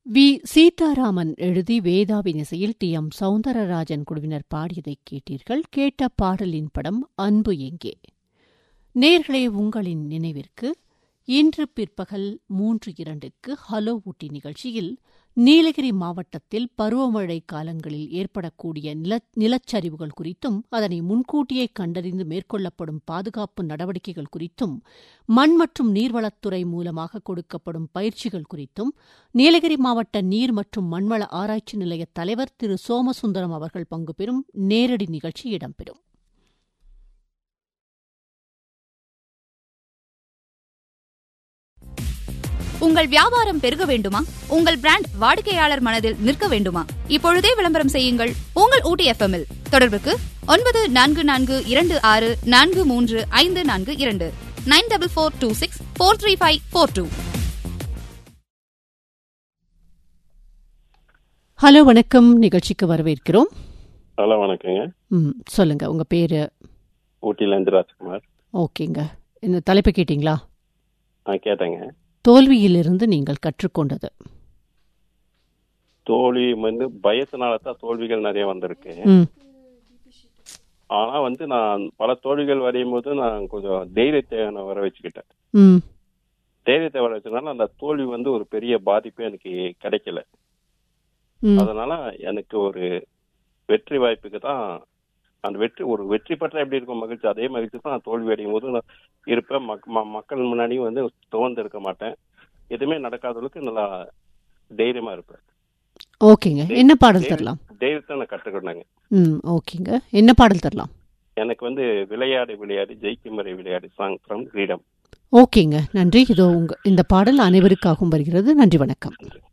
we Sitharaman எழுதி வேதாவின் இசையில் D M Soundararajan குழுவினர் பாடியதைக் கேட்டீர்கள் கேட்ட பாடலின் படம் அன்பு எங்கே நேர்களே உங்களின் நினைவிற்கு இன்று பிற்பகல் மூன்று இரண்டுக்கு ஹலோ ஊட்டி நிகழ்ச்சியில் நீலகிரி மாவட்டத்தில் பருவமழை காலங்களில் ஏற்படக்கூடிய நில நிலச்சரிவுகள் குறித்தும் அதனை முன்கூட்டியே கண்டறிந்து மேற்கொள்ளப்படும் பாதுகாப்பு நடவடிக்கைகள் குறித்தும் மண் மற்றும் நீர்வளத்துறை மூலமாக கொடுக்கப்படும் பயிற்சிகள் குறித்தும் நீலகிரி மாவட்ட நீர் மற்றும் மண்வள ஆராய்ச்சி நிலைய தலைவர் திரு சோமசுந்தரம் அவர்கள் பங்கு பெறும் நேரடி நிகழ்ச்சி இடம்பெறும் உங்கள் வியாபாரம் பெருக வேண்டுமா உங்கள் பிராண்ட் வாடிக்கையாளர் மனதில் நிற்க வேண்டுமா இப்பொழுதே விளம்பரம் செய்யுங்கள் உங்கள் ஊட்டி எஃப்எம்மில் தொடர்புக்கு ஒன்பது நான்கு நான்கு இரண்டு ஆறு நான்கு மூன்று ஐந்து நான்கு இரண்டு nine double four two six four three five four two hello வணக்கம் நிகழ்ச்சிக்கு வரவேற்கிறோம் ஹலோ வணக்கங்க ம் சொல்லுங்க உங்க பேரு ஊட்டிலேருந்து ராஜ்குமார் ஓகேங்க இந்த தலைப்பு கேட்டிங்களா நான் கேட்டேங்க தோல்வியிலிருந்து நீங்கள் கற்றுக்கொண்டது தோல்வி வந்து பயத்தினால தான் தோல்விகள் நிறைய வந்திருக்கு ம் ஆனா வந்து நான் பல தோல்விகள் வரையும் போது நான் கொஞ்சம் தைரியத்தை நான் வர வச்சுக்கிட்டேன் ம் தைரியத்தை வர வச்சதுனால அந்த தோல்வி வந்து ஒரு பெரிய பாதிப்பு எனக்கு கிடைக்கல ம் அதனால எனக்கு ஒரு வெற்றி வாய்ப்புக்கு தான் அந்த வெற்றி ஒரு வெற்றி பெற்ற எப்படி இருக்கும் மகிழ்ச்சி அதே மகிழ்ச்சி தான் நான் தோல்வி அடையும் போது நான் இருப்பேன் மக்- ம- மக்கள் முன்னாடியும் வந்து துவந்து இருக்க மாட்டேன் எதுவுமே நடக்காதவளுக்கு நல்லா தைரியமா இருப்பேன் ஓகேங்க என்ன பாடல் தரலாம் தைரியத்தை நான் கற்றுக்கிட்டேங்க ம் ஓகேங்க என்ன பாடல் தரலாம் எனக்கு வந்து விளையாடு விளையாடு ஜெயிக்கும் வரை விளையாடு சாங் ஃப்ரம் கிரீடம் ஓகேங்க நன்றி இதோ உங்க இந்த பாடல் அனைவருக்காகவும் வருகிறது நன்றி வணக்கம் நன்றி